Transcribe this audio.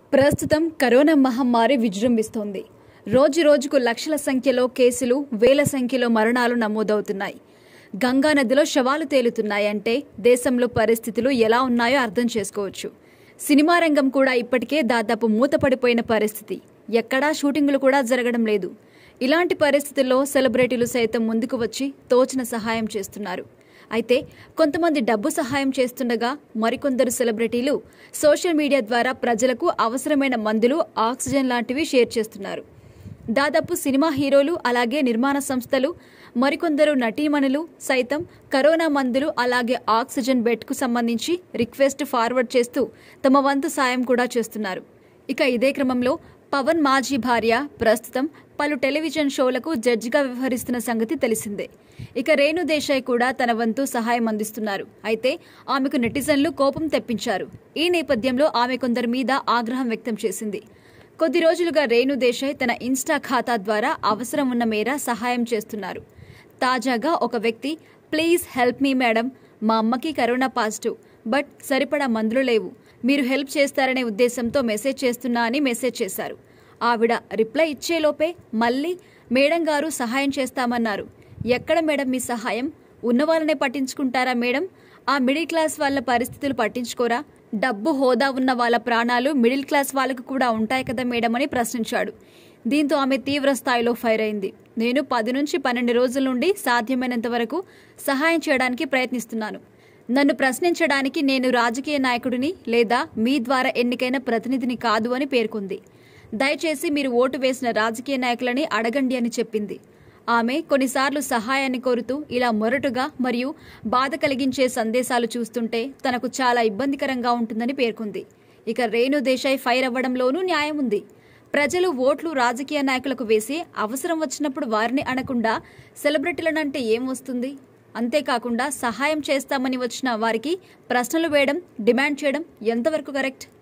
ప్రస్తుతం కరోనా మహమ్మారి విజృంభిస్తోంది రోజు రోజుకు లక్షల సంఖ్యలో కేసులు వేల సంఖ్యలో మరణాలు నమోదవుతున్నాయి గంగా నదిలో శవాలు తేలుతున్నాయంటే దేశంలో పరిస్థితులు ఎలా ఉన్నాయో అర్థం చేసుకోవచ్చు సినిమా రంగం కూడా ఇప్పటికే దాదాపు మూతపడిపోయిన పరిస్థితి ఎక్కడా షూటింగులు కూడా జరగడం లేదు ఇలాంటి పరిస్థితుల్లో సెలబ్రిటీలు సైతం ముందుకు వచ్చి తోచిన సహాయం చేస్తున్నారు అయితే కొంతమంది డబ్బు సహాయం చేస్తుండగా మరికొందరు సెలబ్రిటీలు సోషల్ మీడియా ద్వారా ప్రజలకు అవసరమైన మందులు ఆక్సిజన్ లాంటివి షేర్ చేస్తున్నారు దాదాపు సినిమా హీరోలు అలాగే నిర్మాణ సంస్థలు మరికొందరు నటీమణులు సైతం కరోనా మందులు అలాగే ఆక్సిజన్ బెడ్కు సంబంధించి రిక్వెస్ట్ ఫార్వర్డ్ చేస్తూ తమ వంతు సాయం కూడా చేస్తున్నారు ఇక ఇదే క్రమంలో పవన్ మాజీ భార్య ప్రస్తుతం పలు టెలివిజన్ షోలకు జడ్జిగా వ్యవహరిస్తున్న సంగతి తెలిసిందే ఇక రేణు దేశాయ్ కూడా తన వంతు సహాయం అందిస్తున్నారు అయితే ఆమెకు నెటిజన్లు కోపం తెప్పించారు ఈ నేపథ్యంలో ఆమె కొందరి మీద ఆగ్రహం వ్యక్తం చేసింది కొద్ది రోజులుగా రేణు దేశాయ్ తన ఇన్స్టా ఖాతా ద్వారా అవసరం ఉన్న మేర సహాయం చేస్తున్నారు తాజాగా ఒక వ్యక్తి ప్లీజ్ హెల్ప్ మీ మేడం మా అమ్మకి కరోనా పాజిటివ్ బట్ సరిపడా మందులు లేవు మీరు హెల్ప్ చేస్తారనే ఉద్దేశంతో మెసేజ్ చేస్తున్నా అని మెసేజ్ చేశారు ఆవిడ రిప్లై ఇచ్చేలోపే మళ్ళీ మేడం గారు సహాయం చేస్తామన్నారు ఎక్కడ మేడం మీ సహాయం ఉన్నవాళ్ళనే పట్టించుకుంటారా మేడం ఆ మిడిల్ క్లాస్ వాళ్ళ పరిస్థితులు పట్టించుకోరా డబ్బు హోదా ఉన్న వాళ్ళ ప్రాణాలు మిడిల్ క్లాస్ వాళ్ళకు కూడా ఉంటాయి కదా మేడం అని ప్రశ్నించాడు దీంతో ఆమె తీవ్ర స్థాయిలో ఫైర్ అయింది నేను పది నుంచి పన్నెండు రోజుల నుండి సాధ్యమైనంత వరకు సహాయం చేయడానికి ప్రయత్నిస్తున్నాను నన్ను ప్రశ్నించడానికి నేను రాజకీయ నాయకుడిని లేదా మీ ద్వారా ఎన్నికైన ప్రతినిధిని కాదు అని పేర్కొంది దయచేసి మీరు ఓటు వేసిన రాజకీయ నాయకులని అడగండి అని చెప్పింది ఆమె కొన్నిసార్లు సహాయాన్ని కోరుతూ ఇలా మొరటుగా మరియు బాధ కలిగించే సందేశాలు చూస్తుంటే తనకు చాలా ఇబ్బందికరంగా ఉంటుందని పేర్కొంది ఇక రేణు దేశాయ్ ఫైర్ అవ్వడంలోనూ న్యాయం ఉంది ప్రజలు ఓట్లు రాజకీయ నాయకులకు వేసి అవసరం వచ్చినప్పుడు వారిని అనకుండా సెలబ్రిటీలనంటే ఏం వస్తుంది అంతేకాకుండా సహాయం చేస్తామని వచ్చిన వారికి ప్రశ్నలు వేయడం డిమాండ్ చేయడం ఎంతవరకు కరెక్ట్